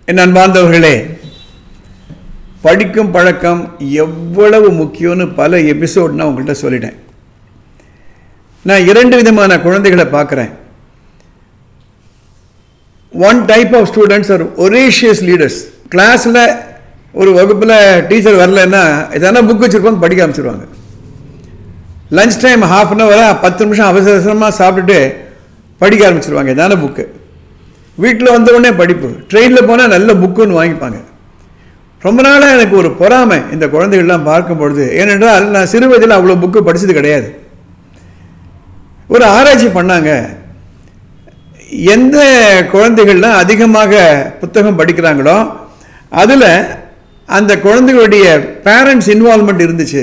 என் அன்பார்ந்தவர்களே படிக்கும் பழக்கம் எவ்வளவு முக்கியம்னு பல எபிசோட் நான் உங்கள்கிட்ட சொல்லிட்டேன் நான் இரண்டு விதமான குழந்தைகளை பார்க்குறேன் one type of students are voracious leaders கிளாஸில் ஒரு வகுப்பில் டீச்சர் வரலன்னா எதனா புக் வச்சுருப்பாங்க படிக்க ஆரம்பிச்சிருவாங்க lunch time half an hour பத்து நிமிஷம் அவசர அவசரமாக சாப்பிட்டுட்டு படிக்க ஆரம்பிச்சிருவாங்க எதான புக்கு வீட்டில் வந்த உடனே படிப்பு ட்ரெயினில் போனால் நல்ல புக்குன்னு வாங்கிப்பாங்க ரொம்ப நாளாக எனக்கு ஒரு பொறாமை இந்த குழந்தைகள்லாம் பார்க்கும் பொழுது ஏனென்றால் நான் சிறு வயதில் அவ்வளோ புக்கு படித்தது கிடையாது ஒரு ஆராய்ச்சி பண்ணாங்க எந்த குழந்தைகள்லாம் அதிகமாக புத்தகம் படிக்கிறாங்களோ அதில் அந்த குழந்தைகளுடைய பேரண்ட்ஸ் இன்வால்மெண்ட் இருந்துச்சு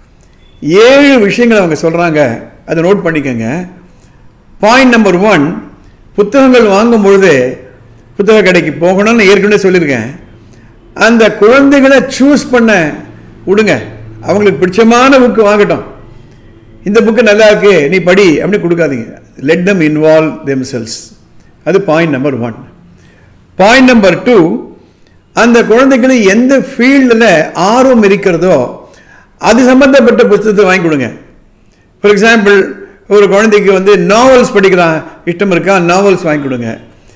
ஏழு விஷயங்கள் அவங்க சொல்கிறாங்க அதை நோட் பண்ணிக்கோங்க பாயிண்ட் நம்பர் ஒன் புத்தகங்கள் வாங்கும் பொழுது புத்தக கடைக்கு போகணும்னு ஏற்கனவே சொல்லியிருக்கேன் அந்த குழந்தைகளை சூஸ் பண்ண விடுங்க அவங்களுக்கு பிடிச்சமான புக்கு வாங்கட்டும் இந்த புக்கு நல்லா இருக்கு நீ படி அப்படி கொடுக்காதீங்க let them involve themselves அது point number one point number two அந்த குழந்தைகளுக்கு எந்த ஃபீல்டில் ஆர்வம் இருக்கிறதோ அது சம்பந்தப்பட்ட புத்தகத்தை வாங்கி கொடுங்க ஃபார் எக்ஸாம்பிள் ஒரு குழந்தைக்கு வந்து நாவல்ஸ் படிக்கிறான் இஷ்டம் இருக்கா நாவல்ஸ் வாங்கி கொடுங்க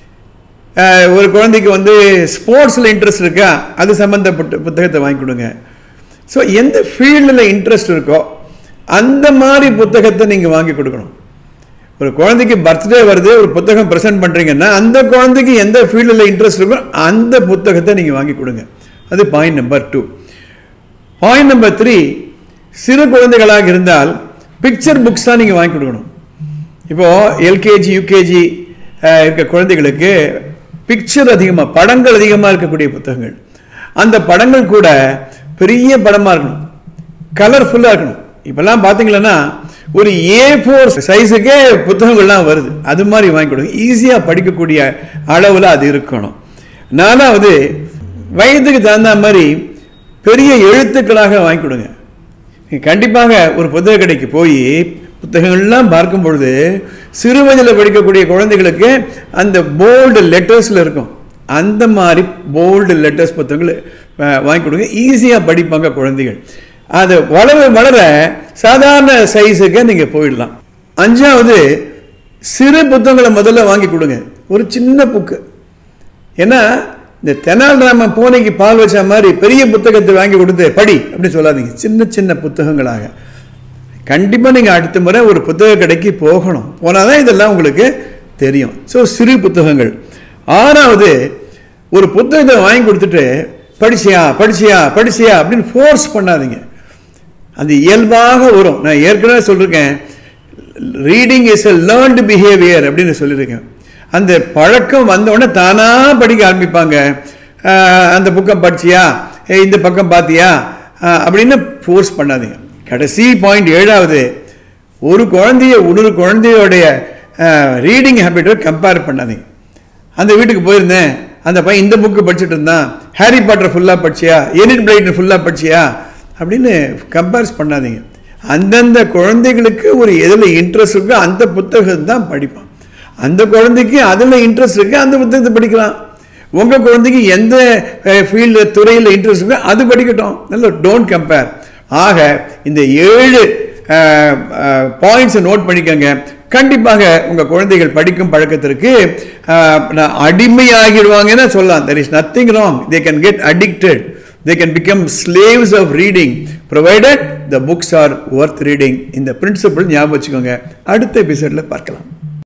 அஹ், ஒரு குழந்தைக்கு வந்து ஸ்போர்ட்ஸில் இன்ட்ரெஸ்ட் இருக்கா அது சம்மந்தப்பட்ட புத்தகத்தை வாங்கி கொடுங்க ஸோ எந்த ஃபீல்டில் இன்ட்ரெஸ்ட் இருக்கோ அந்த மாதிரி புத்தகத்தை நீங்கள் வாங்கி கொடுக்கணும் ஒரு குழந்தைக்கு பர்த்டே வருது ஒரு புத்தகம் ப்ரெசென்ட் பண்ணுறீங்கன்னா அந்த குழந்தைக்கு எந்த ஃபீல்டில் இன்ட்ரெஸ்ட் இருக்கோ அந்த புத்தகத்தை நீங்கள் வாங்கி கொடுங்க அது point number two point number three சிறு குழந்தைகளாக இருந்தால் பிக்சர் புக்ஸ் தான் நீங்கள் வாங்கி கொடுக்கணும் இப்போது எல்கேஜி யூகேஜி இருக்க குழந்தைகளுக்கு பிக்சர் அதிகமாக படங்கள் அதிகமாக இருக்கக்கூடிய புத்தகங்கள் அந்த படங்கள் கூட பெரிய படமாக இருக்கணும் கலர்ஃபுல்லாக இருக்கணும் இப்போல்லாம் பார்த்தீங்களன்னா ஒரு ஏ ஃபோர் சைஸுக்கே புத்தகங்கள்லாம் வருது அது மாதிரி வாங்கி கொடுங்க ஈஸியாக படிக்கக்கூடிய அளவில் அது இருக்கணும் நாலாவது வயதுக்கு தகுந்த மாதிரி பெரிய எழுத்துக்களாக வாங்கி கொடுங்க நீங்க கண்டிப்பாக ஒரு புத்தக கடைக்கு போய் புத்தகங்கள்லாம் பார்க்கும் பொழுது சிறு வயதில் படிக்கக்கூடிய குழந்தைகளுக்கு அந்த போல்டு லெட்டர்ஸில் இருக்கும் அந்த மாதிரி போல்டு லெட்டர்ஸ் புத்தகங்கள் அஹ், வாங்கி கொடுங்க ஈஸியாக படிப்பாங்க குழந்தைகள் அது வளர வளர சாதாரண சைஸுக்கு நீங்கள் போயிடலாம் அஞ்சாவது சிறு புத்தகங்களை முதல்ல வாங்கி கொடுங்க ஒரு சின்ன புக்கு ஏன்னா இந்த தெனாலிராமன் பூனைக்கு பால் வச்ச மாதிரி பெரிய புத்தகத்தை வாங்கி கொடுத்து படி அப்படின்னு சொல்லாதீங்க சின்ன சின்ன புத்தகங்களாக கண்டிப்பாக நீங்கள் அடுத்த முறை ஒரு புத்தக கடைக்கு போகணும் போனால் தான் இதெல்லாம் உங்களுக்கு தெரியும் ஸோ சிறு புத்தகங்கள் ஆறாவது ஒரு புத்தகத்தை வாங்கி கொடுத்துட்டு படிச்சியா படிச்சியா படிச்சியா அப்படின்னு ஃபோர்ஸ் பண்ணாதீங்க அது இயல்பாக வரும் நான் ஏற்கனவே சொல்லியிருக்கேன் reading is a learned behaviour அப்படின்னு சொல்லியிருக்கேன் அந்த பழக்கம் வந்த உடனே தானாக படிக்க ஆரம்பிப்பாங்க ஆஹ் அந்த பக்கம் படிச்சியா ஏய், இந்த பக்கம் பார்த்தியா ஆஹ் அப்படின்னு ஃபோர்ஸ் பண்ணாதீங்க கடைசி பாயிண்ட் ஏழாவது ஒரு குழந்தைய இன்னொரு குழந்தையோடைய ரீடிங் ஹேபிட்டை கம்பேர் பண்ணாதீங்க அந்த வீட்டுக்கு போயிருந்தேன் அந்த பையன் இந்த புக்கு படிச்சுட்டு இருந்தான் ஹாரி பாட்டர் ஃபுல்லாக படிச்சியா எனிட் பிரைட்டர் ஃபுல்லாக படிச்சியா அப்படின்னு கம்பேர்ஸ் பண்ணாதீங்க அந்தந்த குழந்தைகளுக்கு ஒரு எதில் இன்ட்ரெஸ்ட் இருக்கோ அந்த புத்தகம் தான் படிப்பான் அந்த குழந்தைக்கு அதில் இன்ட்ரெஸ்ட் இருக்கு அந்த புத்தகத்தை படிக்கலாம் உங்கள் குழந்தைக்கு எந்த ஃபீல்டு துறையில் இன்ட்ரெஸ்ட் இருக்கோ அது படிக்கட்டும் நல்ல டோன்ட் கம்பேர் ஆக இந்த ஏழு பாயிண்ட்ஸை நோட் பண்ணிக்கோங்க கண்டிப்பாக உங்கள் குழந்தைகள் படிக்கும் பழக்கத்திற்கு அஹ், நான் அடிமையாகிடுவாங்கன்னு சொல்லலாம் there is nothing wrong they can get addicted they can become slaves of reading provided the books are worth reading இந்த பிரின்சிபல் ஞாபகம் வச்சுக்கோங்க அடுத்த எபிசோடில் பார்க்கலாம்